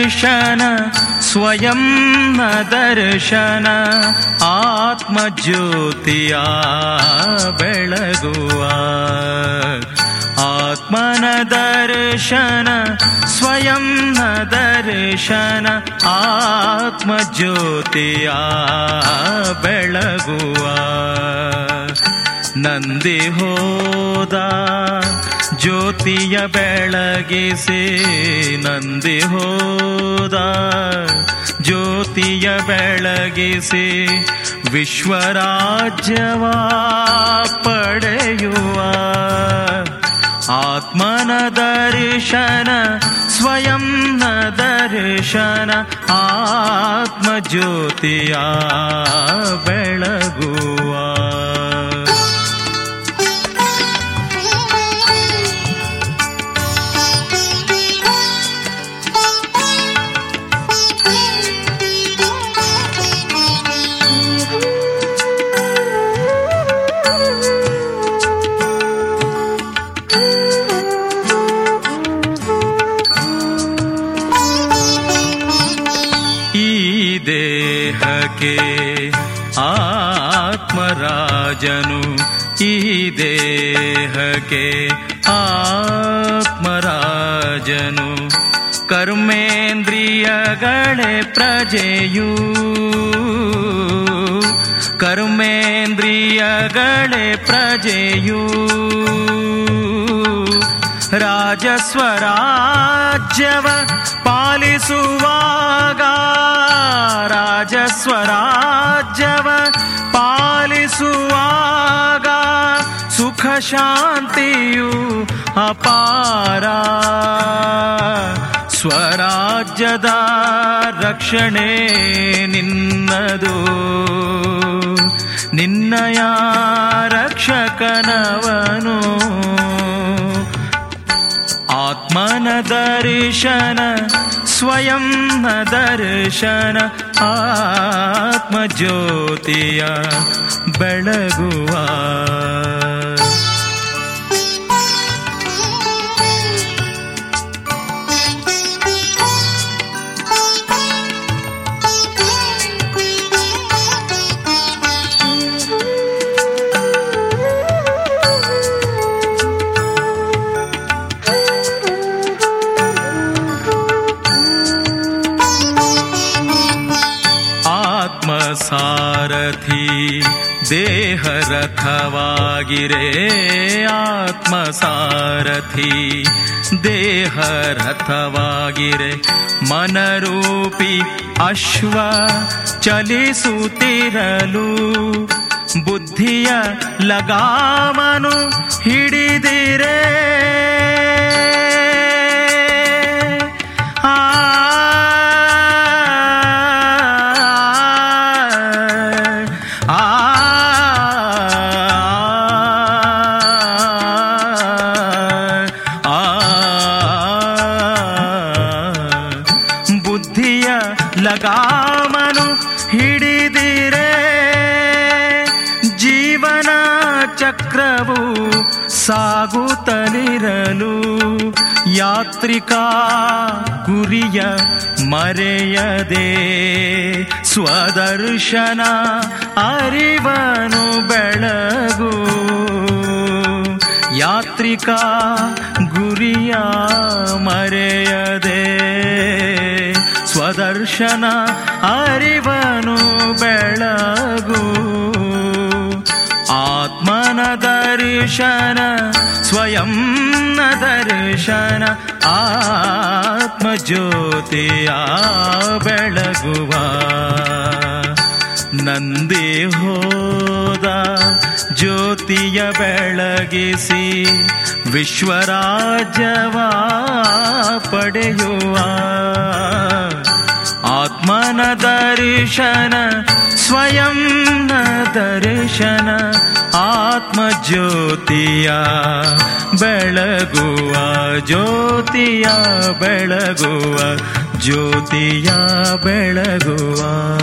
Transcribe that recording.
ದರ್ಶನ ಸ್ವಯಂ ನ ದರ್ಶನ ಆತ್ಮಜ್ಯೋತಿಯ ಬೆಳಗುವ ಆತ್ಮನ ದರ್ಶನ ಸ್ವಯಂ ನ ದರ್ಶನ ಆತ್ಮಜ್ಯೋತಿಯ ಬೆಳಗುವ ನಂದಿ ಹೋದ ಜ್ಯೋತಿಯ ಬೆಳಗಿಸಿ ನಂದಿ ಹೋದ ಜ್ಯೋತಿಯ ಬೆಳಗಿಸಿ ವಿಶ್ವರಾಜ್ಯವ ಪಡೆಯುವ ಆತ್ಮನ ದರ್ಶನ ಸ್ವಯಂ ನ ದರ್ಶನ ಆತ್ಮಜ್ಯೋತಿಯ ಬೆಳಗುವ ಈ ದೇಹಕ್ಕೆ ಆತ್ಮರಾಜನು ಈ ದೇಹಕ್ಕೆ ಆತ್ಮರಾಜನು ಕರ್ಮೇಂದ್ರಿಯಗಳೇ ಪ್ರಜೆಯೂ ಕರ್ಮೇಂದ್ರಿಯಗಳೇ ಪ್ರಜೆಯೂ ರಾಜಸ್ವರಾಜ್ಯವ ಪಾಲಿಸುವಾಗ ರಾಜಸ್ವರಾಜ್ಯವ ಪಾಲಿಸುವಾಗ ಸುಖ ಶಾಂತಿಯು ಅಪಾರ ಸ್ವರಾಜ್ಯದ ರಕ್ಷಣೆ ನಿನ್ನದು ನಿನ್ನಯ ರಕ್ಷಕನವನು ಆತ್ಮನ ದರ್ಶನ ಸ್ವಯಂ ನ ದರ್ಶನ ಆತ್ಮಜ್ಯೋತಿಯ ಬೆಳಗುವ ಆತ್ಮಸಾರಥಿ ದೇಹರಥವಾಗಿರೆ ಆತ್ಮಸಾರಥಿ ದೇಹರಥವಾಗಿರೆ ಮನರೂಪಿ ಅಶ್ವ ಚಲಿಸುತ್ತಿರಲು ಬುದ್ಧಿಯ ಲಗಾಮನು ಹಿಡಿದಿರೆ ಆ ಆ ಬುದ್ಧಿಯ ಲಗಾಮನು ಹಿಡಿದಿರೆ ಜೀವನ ಚಕ್ರವು ಸಾಗುತ್ತಲಿರಲು ಯಾತ್ರಿಕ ಗುರಿಯ ಮರೆಯದೆ ಸ್ವದರ್ಶನ ಅರಿವನು ಬೆಳಗು ಯಾತ್ರಿಕ ಗುರಿಯ ಮರೆಯದೆ ಸ್ವದರ್ಶನ ಅರಿವನು ಬೆಳಗು ಆತ್ಮನ ದರ್ಶನ ಸ್ವಯಂ ನ ದರ್ಶನ ಆತ್ಮಜ್ಯೋತಿಯ ಬೆಳಗುವ ನಂದಿ ಹೋದ ಜ್ಯೋತಿಯ ಬೆಳಗಿಸಿ ವಿಶ್ವರಾಜ್ಯವ ಪಡೆಯುವ ಆತ್ಮನ ದರ್ಶನ ಸ್ವಯಂ ನ ದರ್ಶನ ಆತ್ಮಜ್ಯೋತಿಯ ಬೆಳಗುವ ಜ್ಯೋತಿಯ ಬೆಳಗುವ ಜ್ಯೋತಿಯ ಬೆಳಗುವ